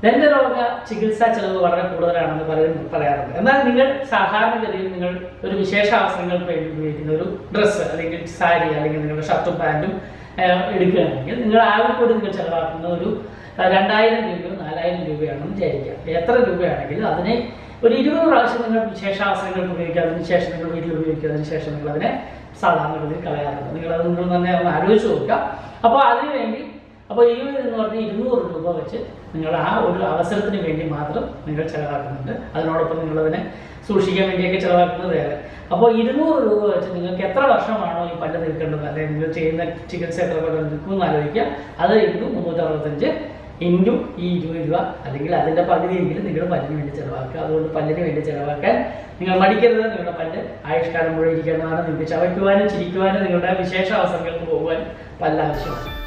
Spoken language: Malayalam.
ദന്തരോഗ ചികിത്സാ ചെലവ് വളരെ കൂടുതലാണെന്ന് പറയുന്നു പറയാറുണ്ട് എന്നാൽ നിങ്ങൾ സാധാരണഗതിയിൽ നിങ്ങൾ ഒരു വിശേഷ അവസരങ്ങൾക്ക് വേണ്ടി ഉപയോഗിക്കുന്ന ഒരു ഡ്രസ്സ് അല്ലെങ്കിൽ സാരി അല്ലെങ്കിൽ നിങ്ങളുടെ ഷർട്ടും പാൻറ്റും എടുക്കുകയാണെങ്കിൽ നിങ്ങൾ ആകെ കൂടി നിങ്ങൾ ചെലവാക്കുന്ന ഒരു ആ, രണ്ടായിരം രൂപയോ നാലായിരം രൂപയാണെന്ന് വിചാരിക്കുക എത്ര രൂപയാണെങ്കിലും അതിനെ ഒരു ഇരുപത് പ്രാവശ്യം നിങ്ങൾ വിശേഷാവസരങ്ങൾക്ക് ഉപയോഗിക്കുക അതിനുശേഷം നിങ്ങൾ വീട്ടിൽ ഉപയോഗിക്കുക അതിനുശേഷം നിങ്ങൾ അതിനെ സാധാരണഗതിയിൽ കളയാറുണ്ട് നിങ്ങൾ അത് നിങ്ങൾ തന്നെ ഒന്ന് ആലോചിച്ച് നോക്കുക അപ്പോൾ അതിനുവേണ്ടി അപ്പോൾ ഇരുപത് എന്ന് പറഞ്ഞാൽ ഇരുന്നൂറ് രൂപ വെച്ച് നിങ്ങൾ ആ ഒരു അവസരത്തിന് വേണ്ടി മാത്രം നിങ്ങൾ ചെലവാക്കുന്നുണ്ട് അതിനോടൊപ്പം നിങ്ങളതിനെ സൂക്ഷിക്കാൻ വേണ്ടിയൊക്കെ ചെലവാക്കുന്നത് വേറെ അപ്പോൾ ഇരുന്നൂറ് രൂപ വെച്ച് നിങ്ങൾക്ക് എത്ര വർഷമാണോ ഈ പല്ല് നിൽക്കേണ്ടത് അല്ലെങ്കിൽ നിങ്ങൾ ചെയ്യുന്ന ചികിത്സ എത്ര കൊല്ലം നിൽക്കും എന്ന് ആലോചിക്കുക അത് ഇൻറ്റു മുന്നൂറ്റി അറുപത്തഞ്ച് ഇൻറ്റു ഈ ഇരുപത് രൂപ അല്ലെങ്കിൽ അതിൻ്റെ പകുതിയെങ്കിലും നിങ്ങൾ പല്ലിന് വേണ്ടി ചിലവാക്കുക അതുകൊണ്ട് പല്ലിന് വേണ്ടി ചിലവാക്കാൻ നിങ്ങൾ മടിക്കരുത് നിങ്ങളുടെ പല്ല് ആയുഷ്കാലം മുഴുവൻ ഇരിക്കേണ്ടതാണ് നിങ്ങൾക്ക് ചവയ്ക്കുവാനും ചിരിക്കുവാനും നിങ്ങളുടെ വിശേഷ അവസരങ്ങൾക്ക് പോകുവാൻ പല്ല് ആവശ്യമാണ്